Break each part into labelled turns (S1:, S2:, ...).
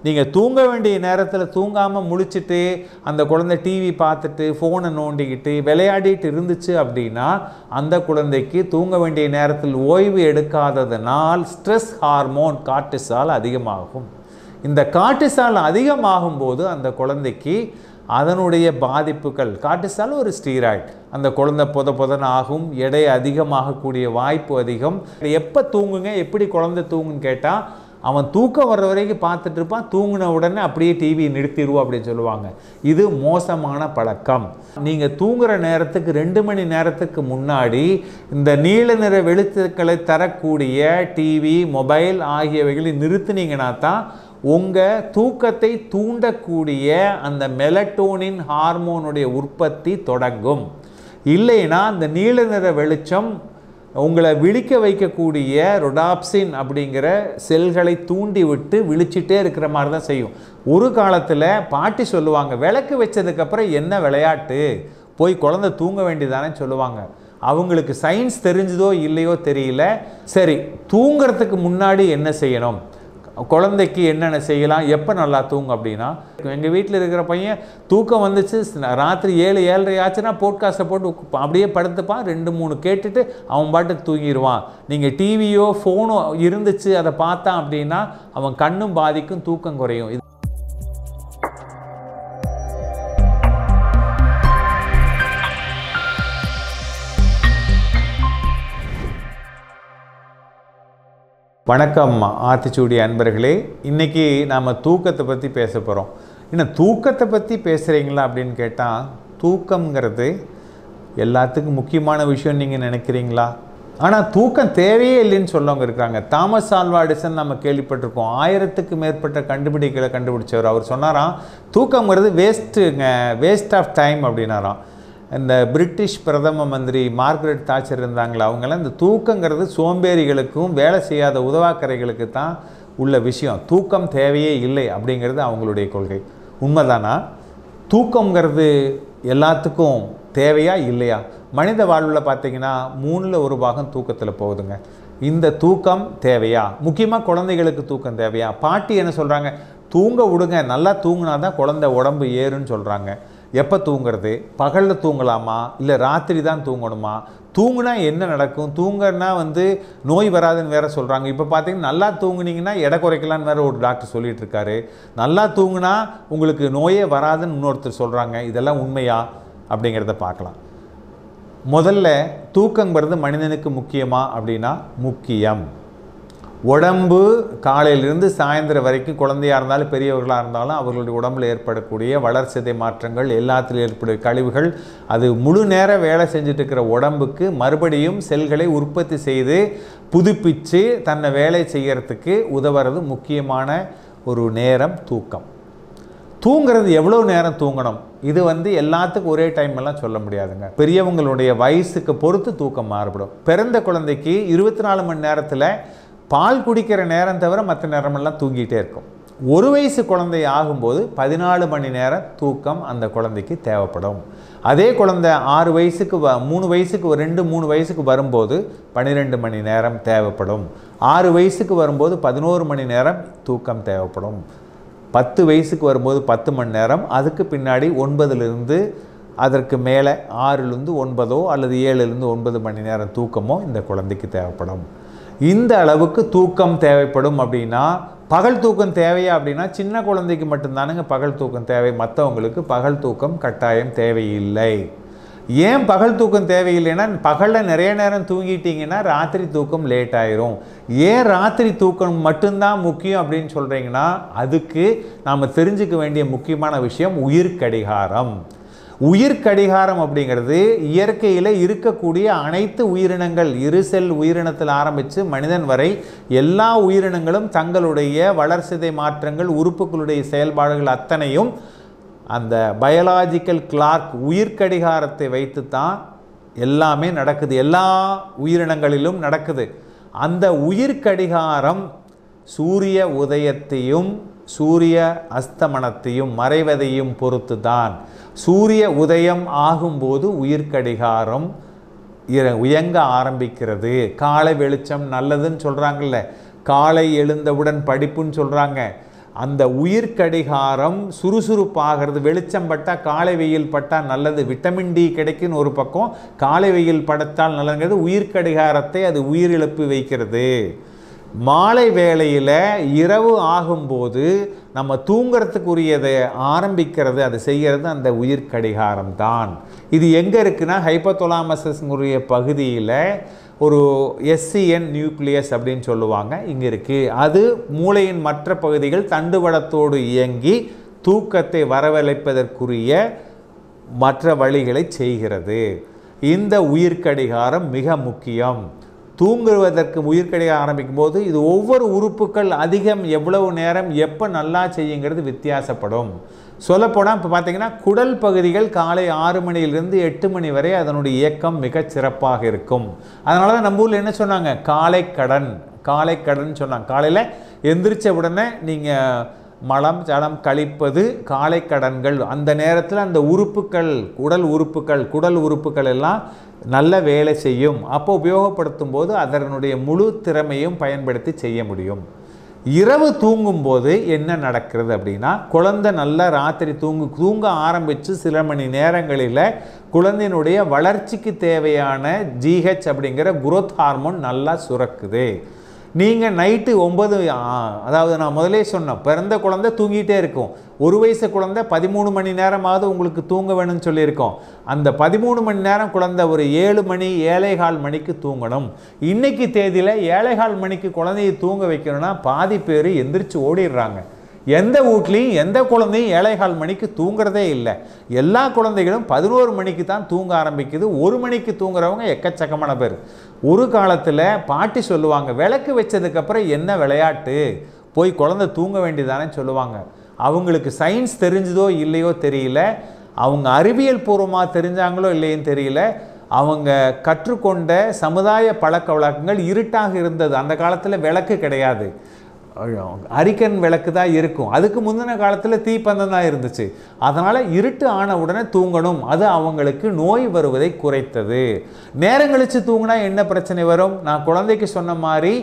S1: நீங்கள் தூங்க வேண்டிய நேரத்தில் தூங்காமல் முழிச்சிட்டு அந்த குழந்தை டிவி பார்த்துட்டு ஃபோனை நோண்டிக்கிட்டு விளையாடிட்டு இருந்துச்சு அப்படின்னா அந்த குழந்தைக்கு தூங்க வேண்டிய நேரத்தில் ஓய்வு எடுக்காததனால் ஸ்ட்ரெஸ் ஹார்மோன் கார்டிசால் அதிகமாகும் இந்த கார்டிசால் அதிகமாகும் போது அந்த குழந்தைக்கு அதனுடைய பாதிப்புகள் கார்டிசால் ஒரு ஸ்டீராய்ட் அந்த குழந்தை பொத பொதன ஆகும் எடை அதிகமாகக்கூடிய வாய்ப்பு அதிகம் எப்போ தூங்குங்க எப்படி குழந்தை தூங்குன்னு கேட்டால் அவன் தூக்கம் வர்ற வரைக்கும் பார்த்துட்டு இருப்பான் தூங்கின உடனே அப்படியே டிவி நிறுத்திடுவோம் அப்படின்னு சொல்லுவாங்க இது மோசமான பழக்கம் நீங்கள் தூங்குற நேரத்துக்கு ரெண்டு மணி நேரத்துக்கு முன்னாடி இந்த நீல நிற வெளிச்சங்களை தரக்கூடிய டிவி மொபைல் ஆகியவைகளை நிறுத்துனீங்கன்னா தான் உங்கள் தூக்கத்தை தூண்டக்கூடிய அந்த மெலட்டோனின் ஹார்மோனுடைய உற்பத்தி தொடங்கும் இல்லைன்னா அந்த நீல நிற வெளிச்சம் உங்களை விழிக்க வைக்கக்கூடிய ரொடாப்சின் அப்படிங்கிற செல்களை தூண்டி விட்டு விழிச்சிட்டே இருக்கிற மாதிரி தான் செய்யும் ஒரு காலத்தில் பாட்டி சொல்லுவாங்க விளக்கு வச்சதுக்கப்புறம் என்ன விளையாட்டு போய் குழந்தை தூங்க வேண்டியதானே சொல்லுவாங்க அவங்களுக்கு சயின்ஸ் தெரிஞ்சதோ இல்லையோ தெரியல சரி தூங்குறதுக்கு முன்னாடி என்ன செய்யணும் குழந்தைக்கு என்னென்ன செய்யலாம் எப்போ நல்லா தூங்கும் அப்படின்னா எங்கள் வீட்டில் இருக்கிற பையன் தூக்கம் வந்துச்சு ராத்திரி ஏழு ஏழரை ஆச்சுன்னா போட்காஸ்ட்டை போட்டு உக்கு- அப்படியே படுத்துப்பான் ரெண்டு மூணு கேட்டுட்டு அவன் பாட்டுக்கு தூங்கிடுவான் நீங்கள் டிவியோ ஃபோனோ இருந்துச்சு அதை பார்த்தான் அப்படின்னா அவன் கண்ணும் பாதிக்கும் தூக்கம் குறையும் இது வணக்கம் ஆத்திச்சூடி அன்பர்களே இன்றைக்கி நாம் தூக்கத்தை பற்றி பேச போகிறோம் இன்னும் தூக்கத்தை பற்றி பேசுகிறீங்களா அப்படின்னு கேட்டால் தூக்கம்ங்கிறது எல்லாத்துக்கும் முக்கியமான விஷயம் நீங்கள் நினைக்கிறீங்களா ஆனால் தூக்கம் தேவையே இல்லைன்னு சொல்லவங்க இருக்காங்க தாமஸ் ஆல்வா எடிசன் நம்ம கேள்விப்பட்டிருக்கோம் ஆயிரத்துக்கு மேற்பட்ட கண்டுபிடிகளை கண்டுபிடிச்சவர் அவர் சொன்னாராம் தூக்கங்கிறது வேஸ்ட்டுங்க வேஸ்ட் ஆஃப் டைம் அப்படின்னாராம் இந்த பிரிட்டிஷ் பிரதம மந்திரி மார்கரெட் தாச்சர் இருந்தாங்களே அவங்களாம் இந்த தூக்கங்கிறது சோம்பேறிகளுக்கும் வேலை செய்யாத உதவாக்கரைகளுக்கு தான் உள்ள விஷயம் தூக்கம் தேவையே இல்லை அப்படிங்கிறது அவங்களுடைய கொள்கை உண்மைதானா தூக்கங்கிறது எல்லாத்துக்கும் தேவையா இல்லையா மனித வாழ்வில் பார்த்தீங்கன்னா மூணில் ஒரு பாகம் தூக்கத்தில் போகுதுங்க இந்த தூக்கம் தேவையா முக்கியமாக குழந்தைகளுக்கு தூக்கம் தேவையா பாட்டி என்ன சொல்கிறாங்க தூங்க விடுங்க நல்லா தூங்கினா தான் குழந்தை உடம்பு ஏறுன்னு சொல்கிறாங்க எப்போ தூங்குறது பகலில் தூங்கலாமா இல்லை ராத்திரி தான் தூங்கணுமா தூங்குனா என்ன நடக்கும் தூங்கன்னா வந்து நோய் வராதுன்னு வேற சொல்கிறாங்க இப்போ பார்த்தீங்கன்னா நல்லா தூங்குனீங்கன்னா எடை குறைக்கலான்னு வேற ஒரு டாக்டர் சொல்லிட்டு இருக்காரு நல்லா தூங்குனா உங்களுக்கு நோயே வராதுன்னு இன்னொருத்தர் சொல்கிறாங்க இதெல்லாம் உண்மையா அப்படிங்கிறத பார்க்கலாம் முதல்ல தூக்கங்கிறது மனிதனுக்கு முக்கியமா அப்படின்னா முக்கியம் உடம்பு காலையிலிருந்து சாயந்தரம் வரைக்கும் குழந்தையாக இருந்தாலும் பெரியவர்களாக இருந்தாலும் அவர்களுடைய உடம்பில் ஏற்படக்கூடிய வளர்சிதை மாற்றங்கள் எல்லாத்திலும் ஏற்படும் கழிவுகள் அது முழு நேர வேலை செஞ்சுட்டு இருக்கிற உடம்புக்கு மறுபடியும் செல்களை உற்பத்தி செய்து புதுப்பித்து தன்னை வேலை செய்யறதுக்கு உதவுறது முக்கியமான ஒரு நேரம் தூக்கம் தூங்குறது எவ்வளோ நேரம் தூங்கணும் இது வந்து எல்லாத்துக்கும் ஒரே டைம் எல்லாம் சொல்ல முடியாதுங்க பெரியவங்களுடைய வயசுக்கு பொறுத்து தூக்கம் மாறுபடும் பிறந்த குழந்தைக்கு இருபத்தி நாலு மணி நேரத்தில் பால் குடிக்கிற நேரம் தவிர மற்ற நேரமெல்லாம் தூங்கிட்டே இருக்கும் ஒரு வயசு குழந்தை ஆகும்போது பதினாலு மணி நேரம் தூக்கம் அந்த குழந்தைக்கு தேவைப்படும் அதே குழந்தை ஆறு வயசுக்கு வ மூணு வயசுக்கு ஒரு ரெண்டு மூணு வயசுக்கு வரும்போது பன்னிரெண்டு மணி நேரம் தேவைப்படும் ஆறு வயசுக்கு வரும்போது பதினோரு மணி நேரம் தூக்கம் தேவைப்படும் பத்து வயசுக்கு வரும்போது பத்து மணி நேரம் அதுக்கு பின்னாடி ஒன்பதுலேருந்து அதற்கு மேலே ஆறுலேருந்து ஒன்பதோ அல்லது ஏழுலேருந்து ஒன்பது மணி நேரம் தூக்கமோ இந்த குழந்தைக்கு தேவைப்படும் இந்த அளவுக்கு தூக்கம் தேவைப்படும் அப்படின்னா பகல் தூக்கம் தேவையா அப்படின்னா சின்ன குழந்தைக்கு மட்டும்தானுங்க பகல் தூக்கம் தேவை மற்றவங்களுக்கு பகல் தூக்கம் கட்டாயம் தேவையில்லை ஏன் பகல் தூக்கம் தேவையில்லைன்னா பகலில் நிறைய நேரம் தூங்கிட்டீங்கன்னா ராத்திரி தூக்கம் லேட் ஆயிரும் ஏன் ராத்திரி தூக்கம் மட்டும்தான் முக்கியம் அப்படின்னு சொல்கிறீங்கன்னா அதுக்கு நாம் தெரிஞ்சுக்க வேண்டிய முக்கியமான விஷயம் உயிர் கடிகாரம் உயிர் கடிகாரம் அப்படிங்கிறது இயற்கையில் இருக்கக்கூடிய அனைத்து உயிரினங்கள் இருசெல் உயிரினத்தில் ஆரம்பித்து மனிதன் வரை எல்லா உயிரினங்களும் தங்களுடைய வளர்சிதை மாற்றங்கள் உறுப்புகளுடைய செயல்பாடுகள் அத்தனையும் அந்த பயாலாஜிக்கல் கிளார்க் உயிர் கடிகாரத்தை வைத்து தான் எல்லாமே நடக்குது எல்லா உயிரினங்களிலும் நடக்குது அந்த உயிர் கடிகாரம் சூரிய உதயத்தையும் சூரிய அஸ்தமனத்தையும் மறைவதையும் பொறுத்து தான் சூரிய உதயம் ஆகும்போது உயிர் கடிகாரம் இர- உயங்க ஆரம்பிக்கிறது காலை வெளிச்சம் நல்லதுன்னு சொல்கிறாங்கல்ல காலை எழுந்தவுடன் படிப்புன்னு சொல்கிறாங்க அந்த உயிர்க்கடிகாரம் சுறுசுறுப்பாகிறது வெளிச்சம் பட்டால் காலை வெயில் பட்டால் நல்லது விட்டமின் டி கிடைக்குன்னு ஒரு பக்கம் காலை வெயில் படத்தால் நல்லதுங்கிறது உயிர்க்கடிகாரத்தை அது உயிரிழப்பு வைக்கிறது மாலை வேளையில் இரவு ஆகும்போது நம்ம தூங்குறதுக்குரியதை ஆரம்பிக்கிறது அது செய்கிறது அந்த உயிர்க்கடிகாரம் தான் இது எங்கே இருக்குன்னா ஹைப்பத்தொலாமசஸ்ங்குரிய பகுதியில் ஒரு எஸ்சிஎன் நியூக்ளியஸ் அப்படின்னு சொல்லுவாங்க இங்கே இருக்குது அது மூளையின் மற்ற பகுதிகள் தண்டுவடத்தோடு இயங்கி தூக்கத்தை வரவழைப்பதற்குரிய மற்ற வழிகளை செய்கிறது இந்த உயிர்க்கடிகாரம் மிக முக்கியம் தூங்குவதற்கு உயிர்க்கடிக ஆரம்பிக்கும் போது இது ஒவ்வொரு உறுப்புகள் அதிகம் எவ்வளவு நேரம் எப்போ நல்லா செய்யுங்கிறது வித்தியாசப்படும் சொல்லப்போனால் இப்போ பார்த்தீங்கன்னா குடல் பகுதிகள் காலை ஆறு மணியிலிருந்து எட்டு மணி வரை அதனுடைய இயக்கம் மிகச் சிறப்பாக இருக்கும் அதனால தான் நம்ம ஊரில் என்ன சொன்னாங்க காலை கடன் காலை கடன் சொன்னாங்க காலையில் எந்திரிச்ச உடனே நீங்கள் மலம் ஜலம் கழிப்பது காலை கடன்கள் அந்த நேரத்தில் அந்த உறுப்புகள் உடல் உறுப்புகள் குடல் உறுப்புகள் எல்லாம் நல்ல வேலை செய்யும் அப்போ உபயோகப்படுத்தும் போது அதனுடைய முழு திறமையும் பயன்படுத்தி செய்ய முடியும் இரவு தூங்கும்போது என்ன நடக்கிறது அப்படின்னா குழந்தை நல்லா ராத்திரி தூங்கு தூங்க ஆரம்பித்து சில மணி நேரங்களில் குழந்தையினுடைய வளர்ச்சிக்கு தேவையான ஜிஹெச் அப்படிங்கிற குரோத் ஹார்மோன் நல்லா சுரக்குது நீங்கள் நைட்டு ஒம்பது அதாவது நான் முதலே சொன்னேன் பிறந்த குழந்தை தூங்கிட்டே இருக்கும் ஒரு வயசு குழந்தை பதிமூணு மணி நேரமாவது உங்களுக்கு தூங்க வேணும்னு சொல்லியிருக்கோம் அந்த பதிமூணு மணி நேரம் குழந்தை ஒரு ஏழு மணி ஏழைகால் மணிக்கு தூங்கணும் இன்னைக்கு தேதியில் ஏழைகால் மணிக்கு குழந்தையை தூங்க வைக்கணும்னா பாதி பேர் எந்திரிச்சு ஓடிடுறாங்க எந்த வீட்லேயும் எந்த குழந்தையும் ஏழைகால் மணிக்கு தூங்குறதே இல்லை எல்லா குழந்தைகளும் பதினோரு மணிக்கு தான் தூங்க ஆரம்பிக்குது ஒரு மணிக்கு தூங்குறவங்க எக்கச்சக்கமான பேர் ஒரு காலத்தில் பாட்டி சொல்லுவாங்க விளக்கு வச்சதுக்கப்புறம் என்ன விளையாட்டு போய் குழந்தை தூங்க வேண்டியதானே சொல்லுவாங்க அவங்களுக்கு சயின்ஸ் தெரிஞ்சதோ இல்லையோ தெரியல அவங்க அறிவியல் பூர்வமாக தெரிஞ்சாங்களோ இல்லையோன்னு தெரியல அவங்க கற்றுக்கொண்ட சமுதாய பழக்க வழக்கங்கள் இருட்டாக இருந்தது அந்த காலத்தில் விளக்கு கிடையாது அரிக்கன் விளக்கு தான் இருக்கும் அதுக்கு முந்தின காலத்தில் தீப்பந்தம் தான் இருந்துச்சு அதனால் இருட்டு ஆன உடனே தூங்கணும் அது அவங்களுக்கு நோய் வருவதை குறைத்தது நேரம் கழித்து தூங்கினா என்ன பிரச்சனை வரும் நான் குழந்தைக்கு சொன்ன மாதிரி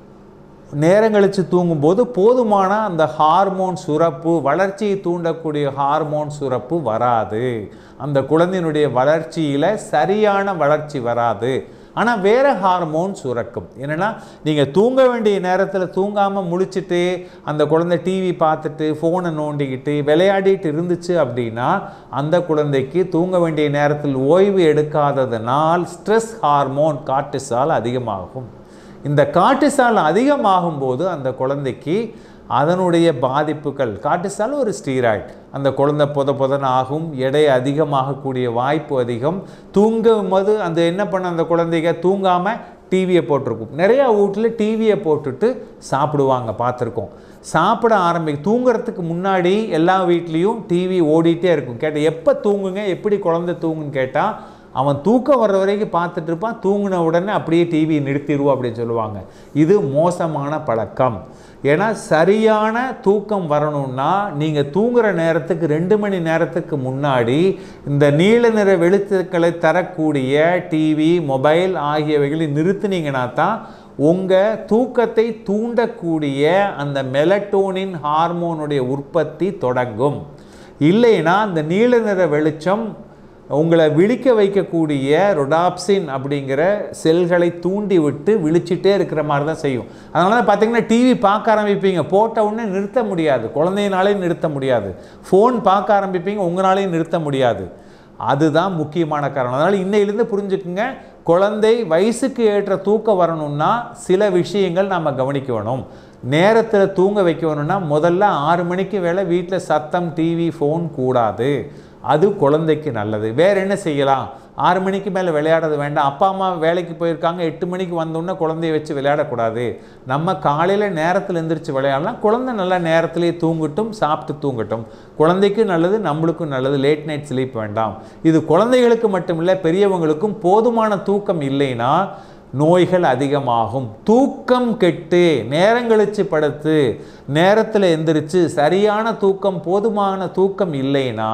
S1: நேரம் கழித்து தூங்கும்போது போதுமான அந்த ஹார்மோன் சுரப்பு வளர்ச்சியை தூண்டக்கூடிய ஹார்மோன் சுரப்பு வராது அந்த குழந்தையினுடைய வளர்ச்சியில் சரியான வளர்ச்சி வராது ஆனால் வேறு ஹார்மோன் சுரக்கும் என்னென்னா நீங்கள் தூங்க வேண்டிய நேரத்தில் தூங்காமல் முழிச்சிட்டு அந்த குழந்தை டிவி பார்த்துட்டு ஃபோனை நோண்டிக்கிட்டு விளையாடிட்டு இருந்துச்சு அப்படின்னா அந்த குழந்தைக்கு தூங்க வேண்டிய நேரத்தில் ஓய்வு எடுக்காததனால் ஸ்ட்ரெஸ் ஹார்மோன் கார்டிசால் அதிகமாகும் இந்த கார்டிசால் அதிகமாகும் போது அந்த குழந்தைக்கு அதனுடைய பாதிப்புகள் கார்டிசால் ஒரு ஸ்டீராய்ட் அந்த குழந்தை பொத பொதன ஆகும் எடை அதிகமாகக்கூடிய வாய்ப்பு அதிகம் தூங்கும் போது அந்த என்ன பண்ண அந்த குழந்தைங்க தூங்காமல் டிவியை போட்டிருக்கும் நிறையா வீட்டில் டிவியை போட்டுட்டு சாப்பிடுவாங்க பார்த்துருக்கோம் சாப்பிட ஆரம்பி தூங்குறதுக்கு முன்னாடி எல்லா வீட்லேயும் டிவி ஓடிட்டே இருக்கும் கேட்டால் எப்போ தூங்குங்க எப்படி குழந்தை தூங்குன்னு கேட்டால் அவன் தூக்கம் வர்ற வரைக்கும் பார்த்துட்டு இருப்பான் தூங்கின உடனே அப்படியே டிவி நிறுத்திடுவோம் அப்படின்னு சொல்லுவாங்க இது மோசமான பழக்கம் ஏன்னா சரியான தூக்கம் வரணும்னா நீங்கள் தூங்குற நேரத்துக்கு ரெண்டு மணி நேரத்துக்கு முன்னாடி இந்த நீல நிற வெளிச்சங்களை தரக்கூடிய டிவி மொபைல் ஆகியவைகளை நிறுத்தினீங்கன்னா தான் உங்கள் தூக்கத்தை தூண்டக்கூடிய அந்த மெலட்டோனின் ஹார்மோனுடைய உற்பத்தி தொடங்கும் இல்லைன்னா அந்த நீல நிற வெளிச்சம் உங்களை விழிக்க வைக்கக்கூடிய ரொடாப்சின் அப்படிங்கிற செல்களை தூண்டி விட்டு விழிச்சிட்டே இருக்கிற மாதிரி தான் செய்யும் அதனால தான் பார்த்தீங்கன்னா டிவி பார்க்க ஆரம்பிப்பீங்க போட்ட உடனே நிறுத்த முடியாது குழந்தையினாலே நிறுத்த முடியாது ஃபோன் பார்க்க ஆரம்பிப்பீங்க உங்களாலையும் நிறுத்த முடியாது அதுதான் முக்கியமான காரணம் அதனால் இன்னையிலேருந்து புரிஞ்சுக்குங்க குழந்தை வயசுக்கு ஏற்ற தூக்கம் வரணும்னா சில விஷயங்கள் நம்ம கவனிக்கணும் நேரத்தில் தூங்க வைக்கணும்னா முதல்ல ஆறு மணிக்கு வேலை வீட்டில் சத்தம் டிவி ஃபோன் கூடாது அது குழந்தைக்கு நல்லது வேறு என்ன செய்யலாம் ஆறு மணிக்கு மேலே விளையாடுறது வேண்டாம் அப்பா அம்மா வேலைக்கு போயிருக்காங்க எட்டு மணிக்கு வந்தோடனே குழந்தைய வச்சு விளையாடக்கூடாது நம்ம காலையில் நேரத்தில் எந்திரிச்சு விளையாடலாம் குழந்தை நல்லா நேரத்திலேயே தூங்கட்டும் சாப்பிட்டு தூங்கட்டும் குழந்தைக்கு நல்லது நம்மளுக்கும் நல்லது லேட் நைட் ஸ்லீப் வேண்டாம் இது குழந்தைகளுக்கு மட்டும் இல்லை பெரியவங்களுக்கும் போதுமான தூக்கம் இல்லைன்னா நோய்கள் அதிகமாகும் தூக்கம் கெட்டு நேரங்கழிச்சு படுத்து நேரத்தில் எந்திரிச்சு சரியான தூக்கம் போதுமான தூக்கம் இல்லைன்னா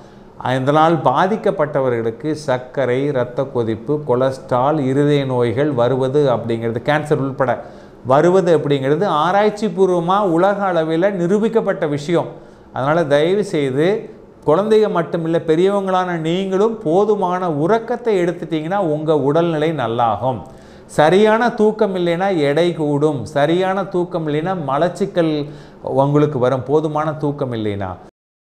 S1: இதனால் பாதிக்கப்பட்டவர்களுக்கு சர்க்கரை இரத்த கொதிப்பு கொலஸ்ட்ரால் இருதய நோய்கள் வருவது அப்படிங்கிறது கேன்சர் உள்பட வருவது அப்படிங்கிறது ஆராய்ச்சி பூர்வமாக உலக அளவில் நிரூபிக்கப்பட்ட விஷயம் அதனால் தயவு செய்து குழந்தைங்க மட்டுமில்லை பெரியவங்களான நீங்களும் போதுமான உறக்கத்தை எடுத்துட்டிங்கன்னா உங்கள் உடல்நிலை நல்லாகும் சரியான தூக்கம் இல்லைன்னா எடை கூடும் சரியான தூக்கம் இல்லைன்னா மலச்சிக்கல் உங்களுக்கு வரும் போதுமான தூக்கம் இல்லைன்னா